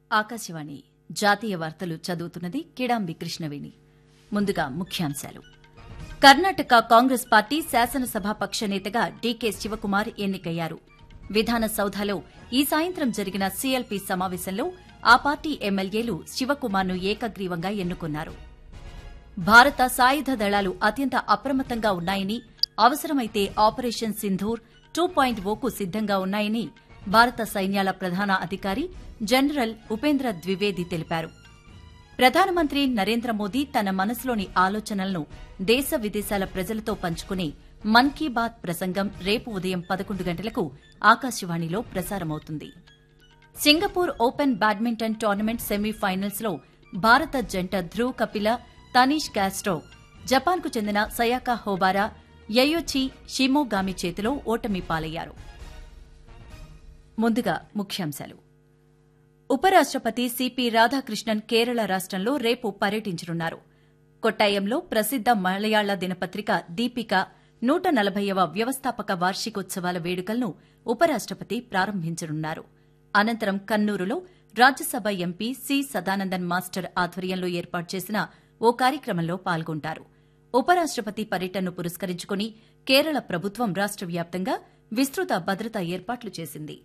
ఆకాశవాణి జాతీయ వార్తలు చదువుతున్నది కిడాంబి కృష్ణవేణి ముందుగా ముఖ్యాంశాలు కర్ణాటక కాంగ్రెస్ పార్టీ శాసనసభాపక్ష నేతగా డీకే శివకుమార్ ఎన్నికయ్యారు విధాన సౌధలో ఈ సాయంత్రం జరిగిన సీఎల్పీ సమావేశంలో ఆ పార్టీ ఎమ్మెల్యేలు శివకుమార్ను ఏకగ్రీవంగా ఎన్నుకున్నారు భారత సాయుధ దళాలు అత్యంత అప్రమత్తంగా ఉన్నాయని అవసరమైతే ఆపరేషన్ సింధూర్ టూ పాయింట్ ఓకు సిద్దంగా ఉన్నాయని భారత సైన్యాల ప్రధాన అధికారి జనరల్ ఉపేంద్ర ద్వివేది తెలిపారు ప్రధానమంత్రి నరేంద్ర మోదీ తన మనసులోని ఆలోచనలను దేశ విదేశాల ప్రజలతో పంచుకునే మన్ కీ బాత్ ప్రసంగం రేపు ఉదయం పదకొండు గంటలకు ఆకాశవాణిలో ప్రసారమవుతుంది Singapore open badminton tournament semifinals లో భారత జంట ధ్రువ్ కపిల తనీష్ కాస్ట్రో జపాన్కు చెందిన సయాకా హోబారా యయోచి షిమోగామి చేతిలో ఓటమి పాలయ్యారు ముందుగా ముఖ్యాంశాలు ఉపరాష్టపతి సిపి రాధాకృష్ణన్ కేరళ రాష్టంలో రేపు పర్యటించనున్నారు కొట్టాయంలో ప్రసిద్ద మలయాళ దినపత్రిక దీపిక నూట నలభైవ వ్యవస్థాపక వార్షికోత్సవాల వేడుకలను ఉపరాష్టపతి ప్రారంభించనున్నారు అనంతరం కన్నూరులో Rajya Sabha MP C Sadanandan master ఆధ్వర్యంలో ఏర్పాటు చేసిన ఓ కార్యక్రమంలో పాల్గొంటారు ఉపరాష్టపతి పర్యటనను పురస్కరించుకుని కేరళ ప్రభుత్వం రాష్ట వ్యాప్తంగా విస్తృత భద్రతా ఏర్పాట్లు చేసింది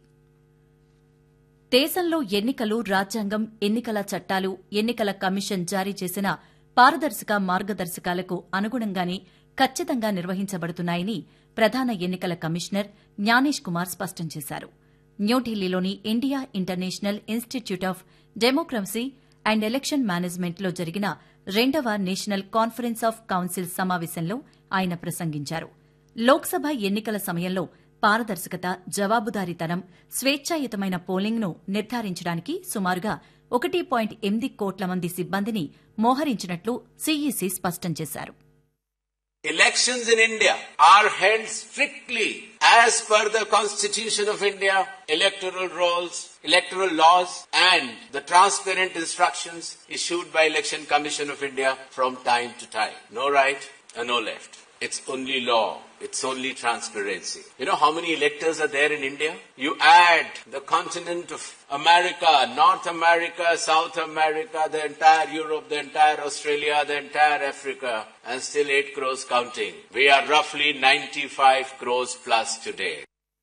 దేశంలో ఎన్నికలు రాజ్యాంగం ఎన్నికల చట్టాలు ఎన్నికల కమిషన్ జారీ చేసిన పారదర్శక మార్గదర్శకాలకు అనుగుణంగానే ఖచ్చితంగా నిర్వహించబడుతున్నాయని ప్రధాన ఎన్నికల కమిషనర్ జ్ఞానేష్ కుమార్ స్పష్టం చేశారు న్యూఢిల్లీలోని India international institute of democracy and election మేనేజ్మెంట్లో జరిగిన రెండవ నేషనల్ కాన్ఫరెన్స్ ఆఫ్ కౌన్సిల్ సమావేశంలో ఆయన ప్రసంగించారు లోక్సభ ఎన్నికల సమయంలో పారదర్శకత జవాబుదారీతనం స్వేచ్ఛాయుతమైన పోలింగ్ను నిర్ధారించడానికి సుమారుగా ఒకటి పాయింట్ ఎనిమిది కోట్ల మంది సిబ్బందిని మోహరించినట్లు సీఈసీ స్పష్టం చేశారు Elections in India are held strictly as per the Constitution of India, electoral rolls, electoral laws, and the transparent instructions issued by Election Commission of India from time to time. No right and no left. It's only law. It's only transparency. You know how many electors are there in India? You add the continent of America, North America, South America, the entire Europe, the entire Australia, the entire Africa, and still 8 crores counting. We are roughly 95 crores plus today.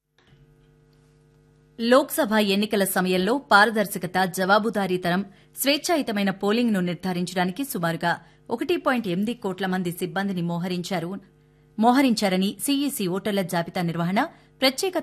Lok Sabha ఎన్నికల సమయంలో పారదర్శకత జవాబుదారీతనం స్వేచ్ఛాయుతమైన పోలింగ్ను నిర్ధారించడానికి సుమారుగా ఒకటి point ఎనిమిది కోట్ల మంది సిబ్బందిని మోహరించారు మోహరించారని సీఈసీ ఓటర్ల జాబితా నిర్వహణ ప్రత్యేక